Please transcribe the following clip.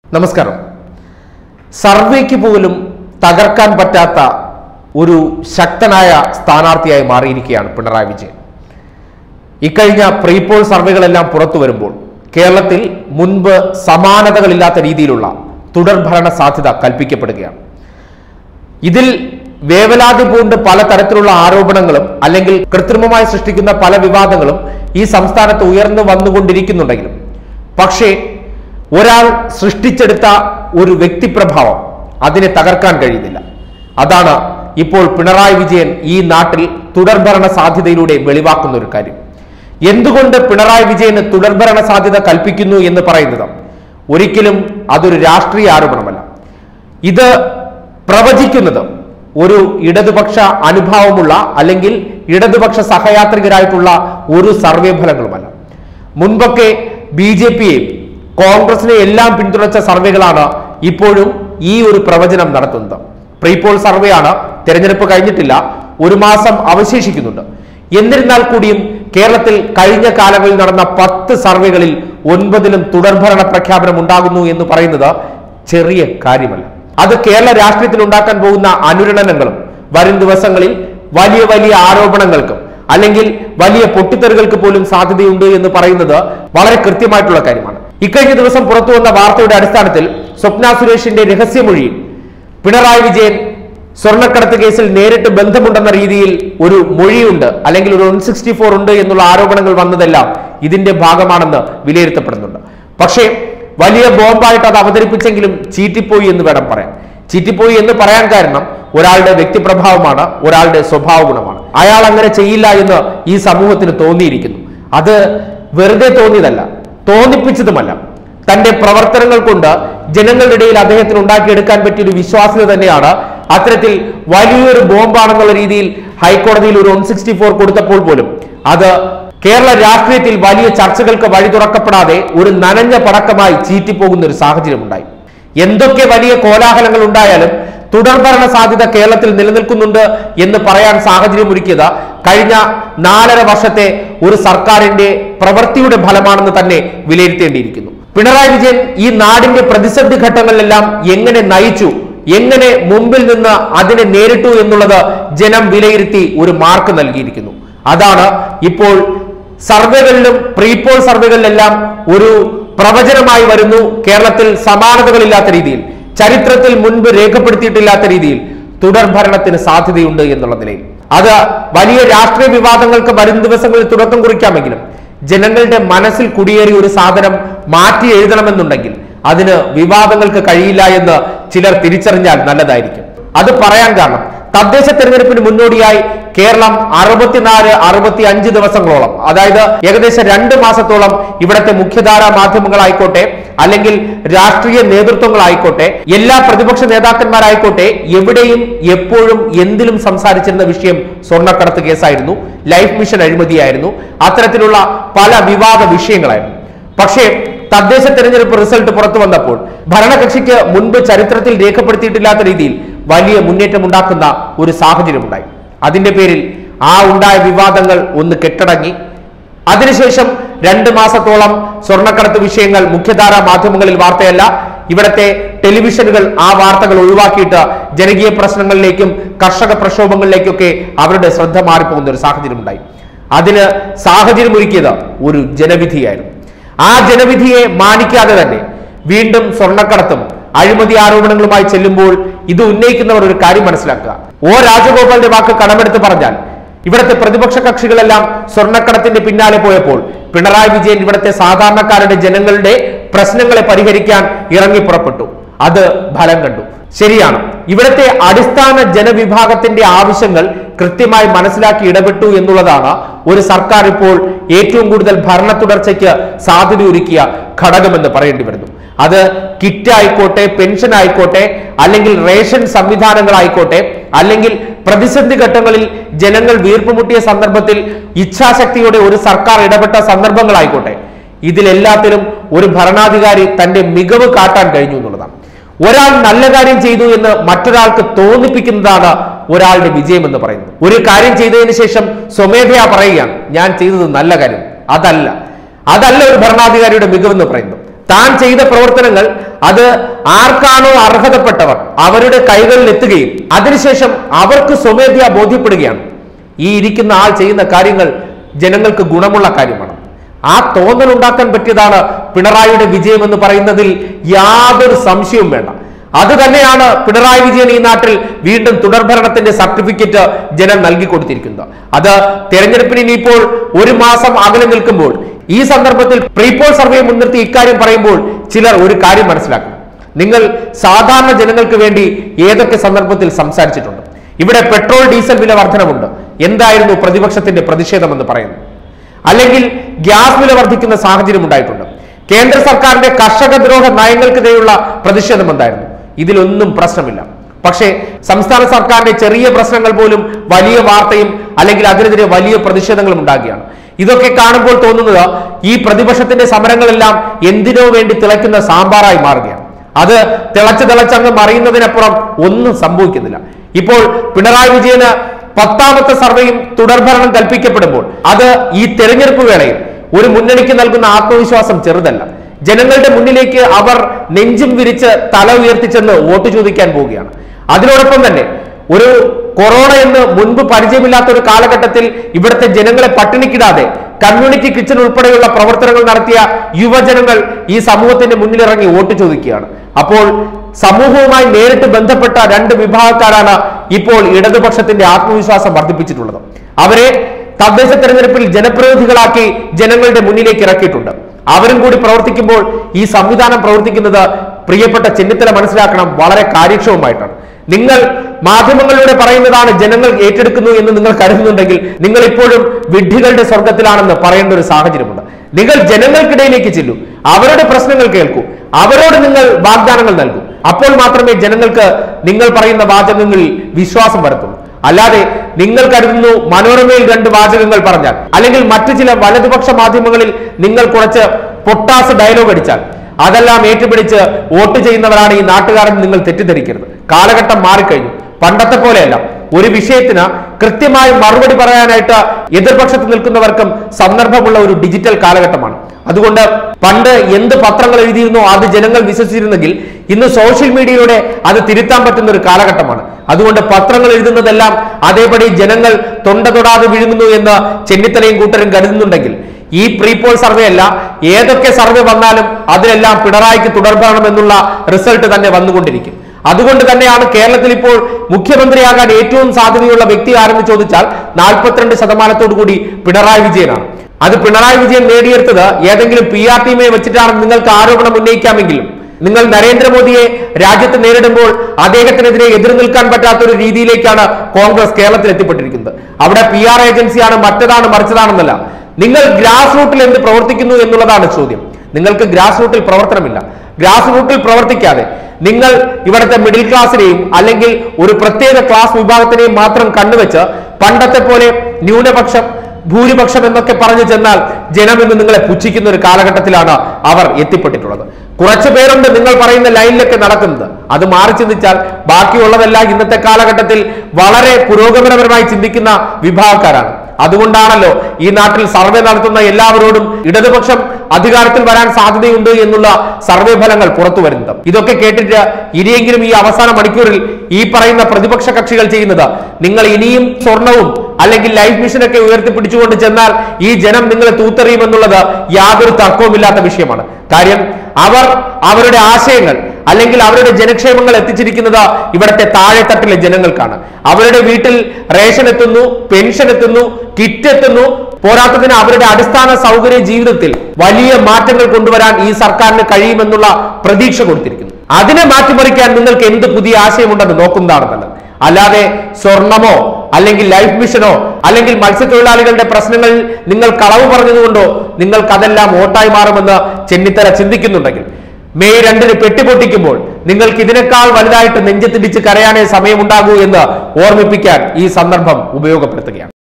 നമസ്കാരം സർവേക്ക് പോലും തകർക്കാൻ പറ്റാത്ത ഒരു ശക്തനായ സ്ഥാനാർത്ഥിയായി മാറിയിരിക്കുകയാണ് പിണറായി വിജയൻ ഇക്കഴിഞ്ഞ പ്രീപോൾ സർവേകളെല്ലാം പുറത്തു വരുമ്പോൾ കേരളത്തിൽ മുൻപ് സമാനതകളില്ലാത്ത രീതിയിലുള്ള തുടർഭരണ സാധ്യത കൽപ്പിക്കപ്പെടുകയാണ് ഇതിൽ വേവലാതി പൂണ്ട് പലതരത്തിലുള്ള ആരോപണങ്ങളും അല്ലെങ്കിൽ കൃത്രിമമായി സൃഷ്ടിക്കുന്ന പല വിവാദങ്ങളും ഈ സംസ്ഥാനത്ത് ഉയർന്നു വന്നുകൊണ്ടിരിക്കുന്നുണ്ടെങ്കിലും പക്ഷേ ഒരാൾ സൃഷ്ടിച്ചെടുത്ത ഒരു വ്യക്തിപ്രഭാവം അതിനെ തകർക്കാൻ കഴിയുന്നില്ല അതാണ് ഇപ്പോൾ പിണറായി വിജയൻ ഈ നാട്ടിൽ തുടർഭരണ സാധ്യതയിലൂടെ വെളിവാക്കുന്ന ഒരു കാര്യം എന്തുകൊണ്ട് പിണറായി വിജയന് തുടർഭരണ സാധ്യത കൽപ്പിക്കുന്നു എന്ന് പറയുന്നത് ഒരിക്കലും അതൊരു രാഷ്ട്രീയ ആരോപണമല്ല ഇത് പ്രവചിക്കുന്നത് ഒരു ഇടതുപക്ഷ അനുഭാവമുള്ള അല്ലെങ്കിൽ ഇടതുപക്ഷ സഹയാത്രികരായിട്ടുള്ള ഒരു സർവേ ഫലങ്ങളുമല്ല മുൻപൊക്കെ ബി ജെ പിയെയും കോൺഗ്രസിനെ എല്ലാം പിന്തുണച്ച സർവേകളാണ് ഇപ്പോഴും ഈ ഒരു പ്രവചനം നടത്തുന്നത് പ്രീപോൾ സർവേ ആണ് തെരഞ്ഞെടുപ്പ് കഴിഞ്ഞിട്ടില്ല ഒരു മാസം അവശേഷിക്കുന്നുണ്ട് എന്നിരുന്നാൽ കൂടിയും കേരളത്തിൽ കഴിഞ്ഞ കാലങ്ങളിൽ നടന്ന പത്ത് സർവേകളിൽ ഒൻപതിലും തുടർഭരണ പ്രഖ്യാപനം ഉണ്ടാകുന്നു എന്ന് പറയുന്നത് ചെറിയ കാര്യമല്ല അത് കേരള രാഷ്ട്രീയത്തിൽ ഉണ്ടാക്കാൻ പോകുന്ന അനുരണനങ്ങളും വരും ദിവസങ്ങളിൽ വലിയ വലിയ ആരോപണങ്ങൾക്കും അല്ലെങ്കിൽ വലിയ പൊട്ടിത്തെറികൾക്ക് പോലും സാധ്യതയുണ്ട് എന്ന് പറയുന്നത് വളരെ കൃത്യമായിട്ടുള്ള കാര്യമാണ് ഇക്കഴിഞ്ഞ ദിവസം പുറത്തു വന്ന വാർത്തയുടെ അടിസ്ഥാനത്തിൽ സ്വപ്ന സുരേഷിന്റെ രഹസ്യമൊഴിയിൽ പിണറായി വിജയൻ സ്വർണ്ണക്കടത്ത് കേസിൽ നേരിട്ട് ബന്ധമുണ്ടെന്ന രീതിയിൽ ഒരു മൊഴിയുണ്ട് അല്ലെങ്കിൽ ഒരു വൺ സിക്സ്റ്റി ഫോർ ഉണ്ട് എന്നുള്ള ആരോപണങ്ങൾ വന്നതെല്ലാം ഇതിന്റെ ഭാഗമാണെന്ന് വിലയിരുത്തപ്പെടുന്നുണ്ട് പക്ഷേ വലിയ ബോംബായിട്ട് അത് അവതരിപ്പിച്ചെങ്കിലും ചീറ്റിപ്പോയി എന്ന് വേണം പറയാൻ ചീറ്റിപ്പോയി എന്ന് പറയാൻ കാരണം ഒരാളുടെ വ്യക്തിപ്രഭാവമാണ് ഒരാളുടെ സ്വഭാവ ഗുണമാണ് അയാൾ അങ്ങനെ ചെയ്യില്ല എന്ന് ഈ സമൂഹത്തിന് തോന്നിയിരിക്കുന്നു അത് വെറുതെ തോന്നിയതല്ല തോന്നിപ്പിച്ചതുമല്ല തന്റെ പ്രവർത്തനങ്ങൾ കൊണ്ട് ജനങ്ങളുടെ ഇടയിൽ അദ്ദേഹത്തിന് ഉണ്ടാക്കിയെടുക്കാൻ പറ്റിയ ഒരു വിശ്വാസ്യത തന്നെയാണ് അത്തരത്തിൽ വലിയൊരു ബോംബാണെന്നുള്ള രീതിയിൽ ഹൈക്കോടതിയിൽ ഒരു വൺ സിക്സ്റ്റി ഫോർ കൊടുത്തപ്പോൾ പോലും അത് കേരള രാഷ്ട്രീയത്തിൽ വലിയ ചർച്ചകൾക്ക് വഴി തുറക്കപ്പെടാതെ ഒരു നനഞ്ഞ പടക്കമായി ചീറ്റിപ്പോകുന്ന ഒരു സാഹചര്യം ഉണ്ടായി എന്തൊക്കെ വലിയ കോലാഹലങ്ങൾ ഉണ്ടായാലും തുടർഭരണ സാധ്യത കേരളത്തിൽ നിലനിൽക്കുന്നുണ്ട് എന്ന് പറയാൻ സാഹചര്യം ഒരുക്കിയത് കഴിഞ്ഞ നാലര വർഷത്തെ ഒരു സർക്കാരിന്റെ പ്രവൃത്തിയുടെ ഫലമാണെന്ന് തന്നെ വിലയിരുത്തേണ്ടിയിരിക്കുന്നു പിണറായി വിജയൻ ഈ നാടിന്റെ പ്രതിസന്ധി ഘട്ടങ്ങളിലെല്ലാം എങ്ങനെ നയിച്ചു എങ്ങനെ മുമ്പിൽ നിന്ന് അതിനെ നേരിട്ടു എന്നുള്ളത് ജനം വിലയിരുത്തി ഒരു മാർക്ക് നൽകിയിരിക്കുന്നു അതാണ് ഇപ്പോൾ സർവേകളിലും പ്രീപോൾ സർവേകളിലെല്ലാം ഒരു പ്രവചനമായി വരുന്നു കേരളത്തിൽ സമാനതകളില്ലാത്ത രീതിയിൽ ചരിത്രത്തിൽ മുൻപ് രേഖപ്പെടുത്തിയിട്ടില്ലാത്ത രീതിയിൽ തുടർഭരണത്തിന് സാധ്യതയുണ്ട് എന്നുള്ള നിലയിൽ അത് വലിയ രാഷ്ട്രീയ വിവാദങ്ങൾക്ക് വരും ദിവസങ്ങളിൽ തുടക്കം കുറിക്കാമെങ്കിലും ജനങ്ങളുടെ മനസ്സിൽ കുടിയേറിയ ഒരു സാധനം മാറ്റി എഴുതണമെന്നുണ്ടെങ്കിൽ അതിന് വിവാദങ്ങൾക്ക് കഴിയില്ല എന്ന് ചിലർ തിരിച്ചറിഞ്ഞാൽ നല്ലതായിരിക്കും അത് പറയാൻ കാരണം തദ്ദേശ തെരഞ്ഞെടുപ്പിന് മുന്നോടിയായി കേരളം അറുപത്തിനാല് അറുപത്തി അഞ്ച് ദിവസങ്ങളോളം അതായത് ഏകദേശം രണ്ട് മാസത്തോളം ഇവിടുത്തെ മുഖ്യധാര മാധ്യമങ്ങളായിക്കോട്ടെ അല്ലെങ്കിൽ രാഷ്ട്രീയ നേതൃത്വങ്ങളായിക്കോട്ടെ എല്ലാ പ്രതിപക്ഷ നേതാക്കന്മാരായിക്കോട്ടെ എവിടെയും എപ്പോഴും എന്തിലും സംസാരിച്ചിരുന്ന വിഷയം സ്വർണ്ണക്കടത്ത് കേസായിരുന്നു ലൈഫ് മിഷൻ അഴിമതിയായിരുന്നു അത്തരത്തിലുള്ള പല വിവാദ വിഷയങ്ങളായിരുന്നു പക്ഷേ തദ്ദേശ തെരഞ്ഞെടുപ്പ് റിസൾട്ട് പുറത്തു വന്നപ്പോൾ ഭരണകക്ഷിക്ക് മുൻപ് ചരിത്രത്തിൽ രേഖപ്പെടുത്തിയിട്ടില്ലാത്ത രീതിയിൽ വലിയ മുന്നേറ്റം ഉണ്ടാക്കുന്ന ഒരു സാഹചര്യം ഉണ്ടായി അതിന്റെ പേരിൽ ആ ഉണ്ടായ വിവാദങ്ങൾ ഒന്ന് കെട്ടടങ്ങി അതിനുശേഷം രണ്ട് മാസത്തോളം സ്വർണ്ണക്കടത്ത് വിഷയങ്ങൾ മുഖ്യധാര മാധ്യമങ്ങളിൽ വാർത്തയല്ല ഇവിടത്തെ ടെലിവിഷനുകൾ ആ വാർത്തകൾ ഒഴിവാക്കിയിട്ട് ജനകീയ പ്രശ്നങ്ങളിലേക്കും കർഷക പ്രക്ഷോഭങ്ങളിലേക്കൊക്കെ അവരുടെ ശ്രദ്ധ മാറിപ്പോകുന്ന ഒരു സാഹചര്യം ഉണ്ടായി അതിന് സാഹചര്യം ഒരുക്കിയത് ഒരു ജനവിധിയായിരുന്നു ആ ജനവിധിയെ മാനിക്കാതെ തന്നെ വീണ്ടും സ്വർണ്ണക്കടത്തും അഴിമതി ആരോപണങ്ങളുമായി ചെല്ലുമ്പോൾ ഇത് ഉന്നയിക്കുന്നവർ ഒരു കാര്യം മനസ്സിലാക്കുക ഓ രാജഗോപാലിന്റെ വാക്ക് കടമെടുത്ത് പറഞ്ഞാൽ ഇവിടുത്തെ പ്രതിപക്ഷ കക്ഷികളെല്ലാം സ്വർണ്ണക്കടത്തിന്റെ പിന്നാലെ പോയപ്പോൾ പിണറായി വിജയൻ ഇവിടുത്തെ സാധാരണക്കാരുടെ ജനങ്ങളുടെ പ്രശ്നങ്ങളെ പരിഹരിക്കാൻ ഇറങ്ങി പുറപ്പെട്ടു അത് ഫലം കണ്ടു ശരിയാണ് ഇവിടുത്തെ അടിസ്ഥാന ജനവിഭാഗത്തിന്റെ ആവശ്യങ്ങൾ കൃത്യമായി മനസ്സിലാക്കി ഇടപെട്ടു എന്നുള്ളതാണ് ഒരു സർക്കാർ ഇപ്പോൾ ഏറ്റവും കൂടുതൽ ഭരണ തുടർച്ചയ്ക്ക് സാധ്യതയൊരുക്കിയ ഘടകമെന്ന് പറയേണ്ടി വരുന്നു അത് കിറ്റ് ആയിക്കോട്ടെ പെൻഷൻ ആയിക്കോട്ടെ അല്ലെങ്കിൽ റേഷൻ സംവിധാനങ്ങളായിക്കോട്ടെ അല്ലെങ്കിൽ പ്രതിസന്ധി ഘട്ടങ്ങളിൽ ജനങ്ങൾ വീർപ്പുമുട്ടിയ സന്ദർഭത്തിൽ ഇച്ഛാശക്തിയോടെ ഒരു സർക്കാർ ഇടപെട്ട സന്ദർഭങ്ങളായിക്കോട്ടെ ഇതിലെല്ലാത്തിലും ഒരു ഭരണാധികാരി തന്റെ മികവ് കാട്ടാൻ കഴിഞ്ഞു എന്നുള്ളതാണ് ഒരാൾ നല്ല കാര്യം ചെയ്തു എന്ന് മറ്റൊരാൾക്ക് തോന്നിപ്പിക്കുന്നതാണ് ഒരാളുടെ വിജയം എന്ന് പറയുന്നത് ഒരു കാര്യം ചെയ്തതിന് ശേഷം സ്വമേധയാ പറയുകയാണ് ഞാൻ ചെയ്തത് നല്ല കാര്യം അതല്ല അതല്ല ഒരു ഭരണാധികാരിയുടെ മികവെന്ന് പറയുന്നത് താൻ ചെയ്ത പ്രവർത്തനങ്ങൾ അത് ആർക്കാണോ അർഹതപ്പെട്ടവർ അവരുടെ കൈകളിൽ എത്തുകയും അതിനുശേഷം അവർക്ക് സ്വമേധയാ ബോധ്യപ്പെടുകയാണ് ഈ ഇരിക്കുന്ന ആൾ ചെയ്യുന്ന കാര്യങ്ങൾ ജനങ്ങൾക്ക് ഗുണമുള്ള കാര്യമാണ് ആ തോന്നൽ ഉണ്ടാക്കാൻ പറ്റിയതാണ് പിണറായിയുടെ വിജയം എന്ന് പറയുന്നതിൽ യാതൊരു സംശയവും വേണ്ട അത് തന്നെയാണ് പിണറായി വിജയൻ ഈ നാട്ടിൽ വീണ്ടും തുടർഭരണത്തിന്റെ സർട്ടിഫിക്കറ്റ് ജനം നൽകി കൊടുത്തിരിക്കുന്നത് അത് തെരഞ്ഞെടുപ്പിന് ഇനിയിപ്പോൾ ഒരു മാസം അകലെ നിൽക്കുമ്പോൾ ഈ സന്ദർഭത്തിൽ പ്രീപോൾ സർവേ മുൻനിർത്തി ഇക്കാര്യം പറയുമ്പോൾ ചിലർ ഒരു കാര്യം മനസ്സിലാക്കണം നിങ്ങൾ സാധാരണ ജനങ്ങൾക്ക് വേണ്ടി ഏതൊക്കെ സന്ദർഭത്തിൽ സംസാരിച്ചിട്ടുണ്ട് ഇവിടെ പെട്രോൾ ഡീസൽ വില വർധനമുണ്ട് എന്തായിരുന്നു പ്രതിപക്ഷത്തിന്റെ പ്രതിഷേധമെന്ന് പറയുന്നു അല്ലെങ്കിൽ ഗ്യാസ് വില വർദ്ധിക്കുന്ന സാഹചര്യം ഉണ്ടായിട്ടുണ്ട് കേന്ദ്ര സർക്കാരിന്റെ കർഷക ദ്രോഹ നയങ്ങൾക്കെതിരെയുള്ള പ്രതിഷേധം എന്തായിരുന്നു ഇതിലൊന്നും പ്രശ്നമില്ല പക്ഷേ സംസ്ഥാന സർക്കാരിന്റെ ചെറിയ പ്രശ്നങ്ങൾ പോലും വലിയ വാർത്തയും അല്ലെങ്കിൽ അതിനെതിരെ വലിയ പ്രതിഷേധങ്ങളും ഉണ്ടാകുകയാണ് ഇതൊക്കെ കാണുമ്പോൾ തോന്നുന്നത് ഈ പ്രതിപക്ഷത്തിന്റെ സമരങ്ങളെല്ലാം എന്തിനോ വേണ്ടി തിളയ്ക്കുന്ന സാമ്പാറായി മാറുകയാണ് അത് തിളച്ച് തിളച്ചങ്ങ് മറിയുന്നതിനപ്പുറം ഒന്നും സംഭവിക്കുന്നില്ല ഇപ്പോൾ പിണറായി വിജയന് പത്താമത്തെ സർവേയും തുടർഭരണം കൽപ്പിക്കപ്പെടുമ്പോൾ അത് ഈ തെരഞ്ഞെടുപ്പ് വേളയിൽ ഒരു മുന്നണിക്ക് നൽകുന്ന ആത്മവിശ്വാസം ചെറുതല്ല ജനങ്ങളുടെ മുന്നിലേക്ക് അവർ നെഞ്ചും വിരിച്ച് തല ഉയർത്തിച്ചെന്ന് വോട്ട് ചോദിക്കാൻ പോവുകയാണ് അതിനോടൊപ്പം തന്നെ ഒരു കൊറോണ എന്ന് മുൻപ് പരിചയമില്ലാത്ത ഒരു കാലഘട്ടത്തിൽ ഇവിടുത്തെ ജനങ്ങളെ പട്ടിണിക്കിടാതെ കമ്മ്യൂണിറ്റി കിച്ചൺ ഉൾപ്പെടെയുള്ള പ്രവർത്തനങ്ങൾ നടത്തിയ യുവജനങ്ങൾ ഈ സമൂഹത്തിന്റെ മുന്നിലിറങ്ങി വോട്ട് ചോദിക്കുകയാണ് അപ്പോൾ സമൂഹവുമായി നേരിട്ട് ബന്ധപ്പെട്ട രണ്ട് വിഭാഗക്കാരാണ് ഇപ്പോൾ ഇടതുപക്ഷത്തിന്റെ ആത്മവിശ്വാസം വർദ്ധിപ്പിച്ചിട്ടുള്ളത് അവരെ തദ്ദേശ തെരഞ്ഞെടുപ്പിൽ ജനപ്രതിനിധികളാക്കി ജനങ്ങളുടെ മുന്നിലേക്ക് ഇറക്കിയിട്ടുണ്ട് അവരും കൂടി പ്രവർത്തിക്കുമ്പോൾ ഈ സംവിധാനം പ്രവർത്തിക്കുന്നത് പ്രിയപ്പെട്ട ചെന്നിത്തല മനസ്സിലാക്കണം വളരെ കാര്യക്ഷമമായിട്ടാണ് നിങ്ങൾ മാധ്യമങ്ങളിലൂടെ പറയുന്നതാണ് ജനങ്ങൾ ഏറ്റെടുക്കുന്നു എന്ന് നിങ്ങൾ കരുതുന്നുണ്ടെങ്കിൽ നിങ്ങൾ ഇപ്പോഴും വിഡ്ഢികളുടെ സ്വർഗത്തിലാണെന്ന് പറയേണ്ട ഒരു സാഹചര്യമുണ്ട് നിങ്ങൾ ജനങ്ങൾക്കിടയിലേക്ക് ചെല്ലൂ അവരുടെ പ്രശ്നങ്ങൾ കേൾക്കൂ അവരോട് നിങ്ങൾ വാഗ്ദാനങ്ങൾ നൽകൂ അപ്പോൾ മാത്രമേ ജനങ്ങൾക്ക് നിങ്ങൾ പറയുന്ന വാചകങ്ങളിൽ വിശ്വാസം വരത്തുള്ളൂ അല്ലാതെ നിങ്ങൾ കരുതുന്നു മനോരമയിൽ രണ്ട് വാചകങ്ങൾ പറഞ്ഞാൽ അല്ലെങ്കിൽ മറ്റു ചില വലതുപക്ഷ മാധ്യമങ്ങളിൽ നിങ്ങൾ കുറച്ച് പൊട്ടാസ് ഡയലോഗ് അടിച്ചാൽ അതെല്ലാം ഏറ്റുപിടിച്ച് വോട്ട് ചെയ്യുന്നവരാണ് ഈ നാട്ടുകാരൻ നിങ്ങൾ തെറ്റിദ്ധരിക്കരുത് കാലഘട്ടം മാറിക്കഴിഞ്ഞു പണ്ടത്തെ പോലെയല്ല ഒരു വിഷയത്തിന് കൃത്യമായി മറുപടി പറയാനായിട്ട് എതിർപക്ഷത്ത് നിൽക്കുന്നവർക്കും സന്ദർഭമുള്ള ഒരു ഡിജിറ്റൽ കാലഘട്ടമാണ് അതുകൊണ്ട് പണ്ട് എന്ത് പത്രങ്ങൾ എഴുതിയിരുന്നോ അത് ജനങ്ങൾ വിശ്വസിച്ചിരുന്നെങ്കിൽ ഇന്ന് സോഷ്യൽ മീഡിയയിലൂടെ അത് തിരുത്താൻ പറ്റുന്ന ഒരു കാലഘട്ടമാണ് അതുകൊണ്ട് പത്രങ്ങൾ എഴുതുന്നതെല്ലാം അതേപടി ജനങ്ങൾ തൊണ്ട തൊടാതെ വിഴുങ്ങുന്നു എന്ന് ചെന്നിത്തലയും കൂട്ടരും കരുതുന്നുണ്ടെങ്കിൽ ഈ പ്രീപോൾ സർവേ അല്ല ഏതൊക്കെ സർവേ വന്നാലും അതിലെല്ലാം പിണറായിക്ക് തുടർഭരണം എന്നുള്ള റിസൾട്ട് തന്നെ വന്നുകൊണ്ടിരിക്കും അതുകൊണ്ട് തന്നെയാണ് കേരളത്തിൽ ഇപ്പോൾ മുഖ്യമന്ത്രിയാകാൻ ഏറ്റവും സാധ്യതയുള്ള വ്യക്തി ആരെന്ന് ചോദിച്ചാൽ നാൽപ്പത്തിരണ്ട് ശതമാനത്തോടു കൂടി പിണറായി വിജയനാണ് അത് പിണറായി വിജയൻ നേടിയെടുത്തത് ഏതെങ്കിലും പി ആർ ടീമെ വെച്ചിട്ടാണ് നിങ്ങൾക്ക് ആരോപണം ഉന്നയിക്കാമെങ്കിലും നിങ്ങൾ നരേന്ദ്രമോദിയെ രാജ്യത്ത് നേരിടുമ്പോൾ അദ്ദേഹത്തിനെതിരെ എതിർ നിൽക്കാൻ പറ്റാത്ത ഒരു രീതിയിലേക്കാണ് കോൺഗ്രസ് കേരളത്തിൽ എത്തിപ്പെട്ടിരിക്കുന്നത് അവിടെ പി ആർ ഏജൻസിയാണ് മറ്റതാണ് മറിച്ചതാണെന്നല്ല നിങ്ങൾ ഗ്രാസ് റൂട്ടിൽ എന്ത് പ്രവർത്തിക്കുന്നു എന്നുള്ളതാണ് ചോദ്യം നിങ്ങൾക്ക് ഗ്രാസ് റൂട്ടിൽ പ്രവർത്തനമില്ല ഗ്രാസ് റൂട്ടിൽ പ്രവർത്തിക്കാതെ നിങ്ങൾ ഇവിടുത്തെ മിഡിൽ ക്ലാസ്സിനെയും അല്ലെങ്കിൽ ഒരു പ്രത്യേക ക്ലാസ് വിഭാഗത്തിനെയും മാത്രം കണ്ണുവെച്ച് പണ്ടത്തെ പോലെ ന്യൂനപക്ഷം ഭൂരിപക്ഷം എന്നൊക്കെ പറഞ്ഞു ചെന്നാൽ ജനം ഇന്ന് നിങ്ങളെ പുച്ഛിക്കുന്ന ഒരു കാലഘട്ടത്തിലാണ് അവർ എത്തിപ്പെട്ടിട്ടുള്ളത് കുറച്ചു പേരുണ്ട് നിങ്ങൾ പറയുന്ന ലൈനിലൊക്കെ നടക്കുന്നത് അത് മാറി ചിന്തിച്ചാൽ ബാക്കിയുള്ളതെല്ലാം ഇന്നത്തെ കാലഘട്ടത്തിൽ വളരെ പുരോഗമനപരമായി ചിന്തിക്കുന്ന വിഭാഗക്കാരാണ് അതുകൊണ്ടാണല്ലോ ഈ നാട്ടിൽ സർവേ നടത്തുന്ന എല്ലാവരോടും ഇടതുപക്ഷം അധികാരത്തിൽ വരാൻ സാധ്യതയുണ്ട് എന്നുള്ള സർവേ ഫലങ്ങൾ പുറത്തു വരുന്നത് ഇതൊക്കെ കേട്ടിട്ട് ഇനിയെങ്കിലും ഈ അവസാന മണിക്കൂറിൽ ഈ പറയുന്ന പ്രതിപക്ഷ കക്ഷികൾ ചെയ്യുന്നത് നിങ്ങൾ ഇനിയും സ്വർണവും അല്ലെങ്കിൽ ലൈഫ് മിഷനൊക്കെ ഉയർത്തിപ്പിടിച്ചുകൊണ്ട് ചെന്നാൽ ഈ ജനം നിങ്ങളെ തൂത്തെറിയുമെന്നുള്ളത് യാതൊരു തർക്കവുമില്ലാത്ത വിഷയമാണ് കാര്യം അവർ അവരുടെ ആശയങ്ങൾ അല്ലെങ്കിൽ അവരുടെ ജനക്ഷേമങ്ങൾ എത്തിച്ചിരിക്കുന്നത് ഇവിടുത്തെ താഴെത്തട്ടിലെ ജനങ്ങൾക്കാണ് അവരുടെ വീട്ടിൽ റേഷൻ എത്തുന്നു പെൻഷൻ എത്തുന്നു കിറ്റ് എത്തുന്നു പോരാത്തതിന് അവരുടെ അടിസ്ഥാന സൗകര്യ ജീവിതത്തിൽ വലിയ മാറ്റങ്ങൾ കൊണ്ടുവരാൻ ഈ സർക്കാരിന് കഴിയുമെന്നുള്ള പ്രതീക്ഷ കൊടുത്തിരിക്കുന്നു അതിനെ മാറ്റിമറിക്കാൻ നിങ്ങൾക്ക് എന്ത് പുതിയ ആശയമുണ്ടെന്ന് നോക്കുന്നതാണ് നല്ലത് അല്ലാതെ സ്വർണമോ അല്ലെങ്കിൽ ലൈഫ് മിഷനോ അല്ലെങ്കിൽ മത്സ്യത്തൊഴിലാളികളുടെ പ്രശ്നങ്ങളിൽ നിങ്ങൾ കളവ് പറഞ്ഞതുകൊണ്ടോ നിങ്ങൾക്ക് അതെല്ലാം വോട്ടായി മാറുമെന്ന് ചെന്നിത്തല ചിന്തിക്കുന്നുണ്ടെങ്കിൽ മെയ് രണ്ടിന് പെട്ടിപൊട്ടിക്കുമ്പോൾ നിങ്ങൾക്ക് ഇതിനേക്കാൾ വലുതായിട്ട് നെഞ്ചത്തിടിച്ച് കരയാനേ സമയമുണ്ടാകൂ എന്ന് ഓർമ്മിപ്പിക്കാൻ ഈ സന്ദർഭം ഉപയോഗപ്പെടുത്തുകയാണ്